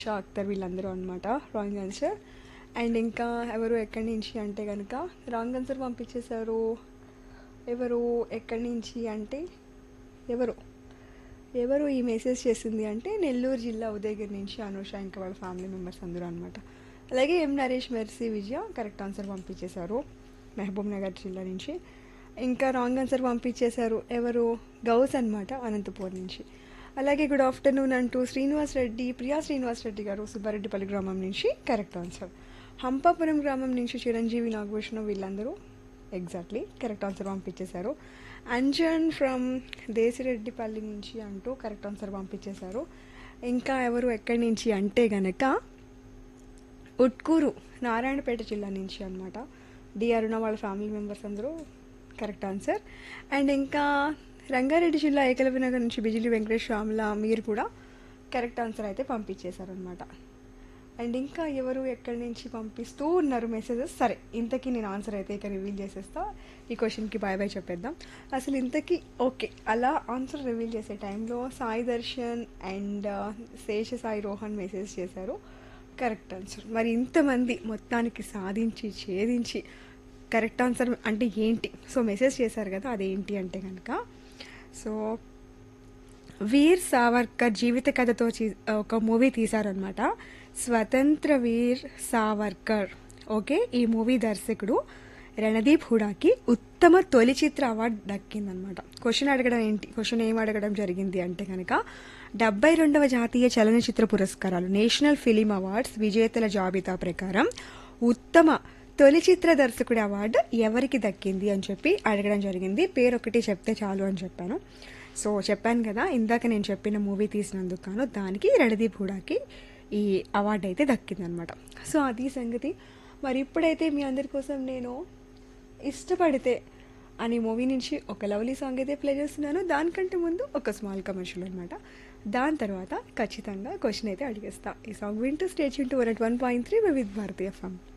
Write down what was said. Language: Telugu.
షా అఖ్తర్ వీళ్ళందరూ అనమాట రాంగ్ ఆన్సర్ అండ్ ఇంకా ఎవరు ఎక్కడి నుంచి అంటే కనుక రాంగ్ ఆన్సర్ పంపించేశారు ఎవరు ఎక్కడి నుంచి అంటే ఎవరు ఎవరు ఈ మెసేజ్ చేసింది అంటే నెల్లూరు జిల్లా ఉదయగిరి నుంచి అనూష ఇంకా వాళ్ళ ఫ్యామిలీ మెంబర్స్ అందరూ అనమాట అలాగే M Naresh Mercy Vijaya correct answer పంపించేశారు మహబూబ్ నగర్ జిల్లా నుంచి ఇంకా రాంగ్ ఆన్సర్ పంపించేశారు ఎవరు గౌస్ అనమాట అనంతపూర్ నుంచి అలాగే గుడ్ ఆఫ్టర్నూన్ అంటూ శ్రీనివాస్ రెడ్డి ప్రియా శ్రీనివాస్ రెడ్డి గారు సుబ్బారెడ్డిపల్లి గ్రామం నుంచి కరెక్ట్ ఆన్సర్ హంపాపురం గ్రామం నుంచి చిరంజీవి నాగభూషణం వీళ్ళందరూ ఎగ్జాక్ట్లీ కరెక్ట్ ఆన్సర్ పంపించేశారు అంజన్ ఫ్రమ్ దేశిరెడ్డిపల్లి నుంచి అంటూ కరెక్ట్ ఆన్సర్ పంపించేశారు ఇంకా ఎవరు ఎక్కడి నుంచి అంటే గనక ఉట్కూరు నారాయణపేట జిల్లా నుంచి అనమాట డి అరుణ వాళ్ళ ఫ్యామిలీ మెంబర్స్ అందరూ కరెక్ట్ ఆన్సర్ అండ్ ఇంకా రంగారెడ్డి జిల్లా ఏకలవ్య నగర్ నుంచి బిజిలి వెంకటేష్ శ్యామల మీరు కూడా కరెక్ట్ ఆన్సర్ అయితే పంపించేశారనమాట అండ్ ఇంకా ఎవరు ఎక్కడి నుంచి పంపిస్తూ ఉన్నారు మెసేజెస్ సరే ఇంతకీ నేను ఆన్సర్ అయితే ఇక రివీల్ చేసేస్తా ఈ క్వశ్చన్కి బాయ్ బాయ్ చెప్పేద్దాం అసలు ఇంతకీ ఓకే అలా ఆన్సర్ రివీల్ చేసే టైంలో సాయి దర్శన్ అండ్ శేష సాయి రోహన్ మెసేజ్ చేశారు కరెక్ట్ ఆన్సర్ మరి ఇంతమంది మొత్తానికి సాధించి ఛేదించి కరెక్ట్ ఆన్సర్ అంటే ఏంటి సో మెసేజ్ చేశారు కదా అదేంటి అంటే కనుక సో వీర్ సావర్కర్ జీవిత కథతో చీ- ఒక మూవీ తీశారనమాట స్వతంత్ర వీర్ సావర్కర్ ఓకే ఈ మూవీ దర్శకుడు రణదీప్ హుడాకి ఉత్తమ తొలి చిత్ర అవార్డు దక్కిందనమాట క్వశ్చన్ అడగడం ఏంటి క్వశ్చన్ ఏం అడగడం జరిగింది అంటే కనుక డెబ్బై రెండవ జాతీయ చలనచిత్ర పురస్కారాలు నేషనల్ ఫిలిం అవార్డ్స్ విజేతల జాబితా ప్రకారం ఉత్తమ తొలి చిత్ర దర్శకుడి అవార్డు ఎవరికి దక్కింది అని చెప్పి అడగడం జరిగింది పేరు ఒకటి చెప్తే చాలు అని చెప్పాను సో చెప్పాను కదా ఇందాక నేను చెప్పిన మూవీ తీసినందుకు గాను దానికి రణదీప్ హుడాకి ఈ అవార్డు అయితే దక్కిందనమాట సో అది సంగతి మరి ఇప్పుడైతే మీ అందరి కోసం నేను ఇష్టపడితే అనే మూవీ నుంచి ఒక లవ్లీ సాంగ్ అయితే ప్లే చేస్తున్నాను దానికంటే ముందు ఒక స్మాల్ కమర్షియల్ అనమాట దాని తర్వాత ఖచ్చితంగా క్వశ్చన్ అయితే అడిగేస్తా ఈ సాంగ్ వింటూ stage into one one point three with భారతీయ ఫామ్